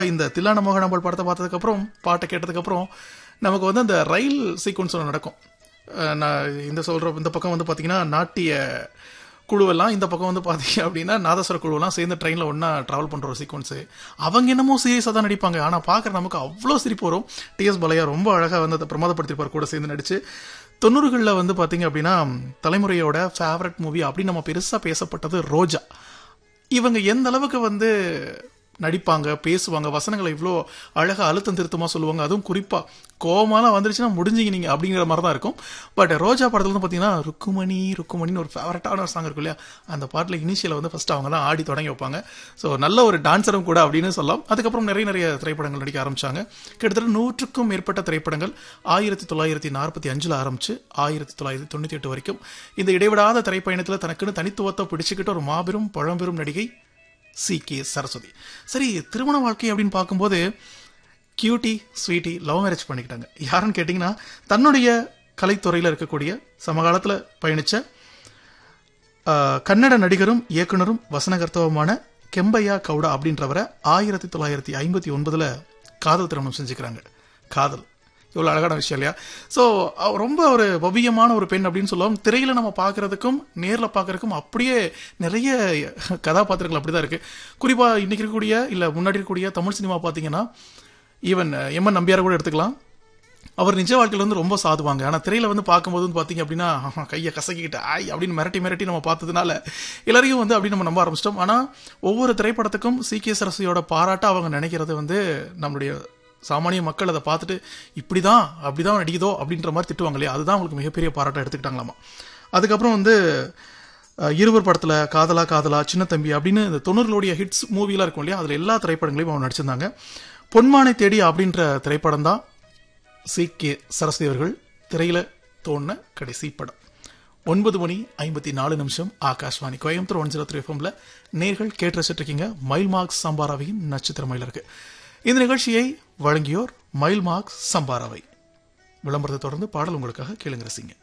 இந்த தில்லான மோகனாம்பாள் படத்தை பார்த்ததுக்கப்புறம் பாட்டை கேட்டதுக்கப்புறம் நமக்கு வந்து அந்த ரயில் சீக்வன்ஸ் ஒன்று நடக்கும் அஹ் நான் இந்த சொல்ற இந்த பக்கம் வந்து பார்த்தீங்கன்னா நாட்டிய குழுவெல்லாம் இந்த பக்கம் வந்து பார்த்தீங்க அப்படின்னா நாதஸ்வர குழுவெல்லாம் சேர்ந்து ட்ரெயினில் ஒன்றா ட்ராவல் பண்ணுற ஒரு சீக்வன்ஸு அவங்க என்னமோ சீரியஸாக தான் நடிப்பாங்க ஆனால் பார்க்குற நமக்கு அவ்வளோ சிரிப்பு வரும் டிஎஸ் பாலையா ரொம்ப அழகாக வந்து அதை பிரமாதப்படுத்திருப்பார் கூட சேர்ந்து நடிச்சு தொண்ணூறுகளில் வந்து பார்த்தீங்க அப்படின்னா தலைமுறையோட ஃபேவரட் மூவி அப்படின்னு நம்ம பெருசாக பேசப்பட்டது ரோஜா இவங்க எந்த அளவுக்கு வந்து நடிப்பாங்க பேசுவாங்க வசனங்களை இவ்வளோ அழகாக அழுத்தம் திருத்தமாக சொல்லுவாங்க அதுவும் குறிப்பாக கோமாலாம் வந்துருச்சுன்னா முடிஞ்சிங்க நீங்கள் அப்படிங்கிற மாதிரி தான் இருக்கும் பட் ரோஜா படத்தில் வந்து பார்த்தீங்கன்னா ருக்குமணி ருக்குமணின்னு ஒரு ஃபேவரட்டான ஒரு சாங் இருக்கும் இல்லையா அந்த பாட்டில் இனிஷியலை வந்து ஃபஸ்ட்டு அவங்க தான் ஆடி தொடங்கி வைப்பாங்க ஸோ நல்ல ஒரு டான்ஸரும் கூட அப்படின்னு சொல்லலாம் அதுக்கப்புறம் நிறைய நிறைய திரைப்படங்கள் நடிக்க ஆரம்பிச்சாங்க கிட்டத்தட்ட நூற்றுக்கும் மேற்பட்ட திரைப்படங்கள் ஆயிரத்தி தொள்ளாயிரத்தி நாற்பத்தி அஞ்சில் ஆரம்பிச்சு ஆயிரத்தி தொள்ளாயிரத்தி தொண்ணூற்றி எட்டு வரைக்கும் இந்த இடைவிடாத திரைப்பயணத்தில் தனக்குன்னு தனித்துவத்தை பிடிச்சிக்கிட்ட ஒரு மாபெரும் பழம்பெரும் நடிகை சி கே சரஸ்வதி சரி திருமண வாழ்க்கை அப்படின்னு பார்க்கும்போது கியூட்டி ஸ்வீட்டி லவ் மேரேஜ் பண்ணிக்கிட்டாங்க யாருன்னு கேட்டிங்கன்னா தன்னுடைய கலைத்துறையில் இருக்கக்கூடிய சமகாலத்தில் பயணித்த கன்னட நடிகரும் இயக்குனரும் வசனகர்த்தவுமான கெம்பையா கவுடா அப்படின்றவரை ஆயிரத்தி தொள்ளாயிரத்தி ஐம்பத்தி ஒன்பதுல காதல் திருமணம் செஞ்சுக்கிறாங்க காதல் இவ்வளோ அழகான விஷயம் இல்லையா ஸோ ரொம்ப ஒரு பவியமான ஒரு பெண் அப்படின்னு சொல்லுவோம் திரையில நம்ம பார்க்கறதுக்கும் நேரில் பார்க்கறதுக்கும் அப்படியே நிறைய கதாபாத்திரங்கள் அப்படிதான் இருக்கு குறிப்பாக இன்னைக்கு இருக்கக்கூடிய இல்லை முன்னாடி இருக்கக்கூடிய தமிழ் சினிமா பார்த்தீங்கன்னா ஈவன் எம்என் நம்பியாரை கூட எடுத்துக்கலாம் அவர் நிஜ வாழ்க்கையில் வந்து ரொம்ப சாதுவாங்க ஆனால் திரையில வந்து பார்க்கும்போது வந்து பார்த்தீங்க அப்படின்னா ஆஹா, கையை கசக்கிக்கிட்டு ஆய் அப்படின்னு மிரட்டி மிரட்டி நம்ம பார்த்ததுனால எல்லாரையும் வந்து அப்படி நம்ம நம்ப ஆரம்பிச்சிட்டோம் ஆனால் ஒவ்வொரு திரைப்படத்துக்கும் சி கே சரஸ்வதியோட பாராட்ட அவங்க நினைக்கிறது வந்து நம்மளுடைய சாமானிய மக்கள் அதை பார்த்துட்டு இப்படிதான் அப்படிதான் நடிக்குதோ அப்படின்ற மாதிரி திட்டுவாங்க இல்லையா அதுதான் அவங்களுக்கு மிகப்பெரிய பாராட்ட எடுத்துக்கிட்டாங்களாமா அதுக்கப்புறம் வந்து அஹ், இருவர் படத்துல காதலா காதலா சின்ன தம்பி அப்படின்னு இந்த தொண்ணூறுகளுடைய ஹிட்ஸ் மூவிலாம் இருக்கும் இல்லையா அதுல எல்லா திரைப்படங்களையும் அவங்க நடிச்சிருந்தாங்க பொன்மானை தேடி அப்படின்ற திரைப்படம் தான் சி கே சரஸ்வதி அவர்கள் திரையில தோணுன கடைசி படம் ஒன்பது மணி ஐம்பத்தி நாலு நிமிஷம் Akashvani Coimbatore one zero three எஃப்எம்ல நேர்கள் கேட்டு ரசிச்சிட்டு இருக்கீங்க மைல் மார்க்ஸ் சம்பாராவையின் நட்சத்திர மயில் இருக்கு இந்த நிகழ்ச்சியை வழங்கியோர் மைல் மார்க்ஸ் சம்பாராவை விளம்பரத்தை தொடர்ந்து பாடல் உங்களுக்காக கேளுங்க ரசிங்க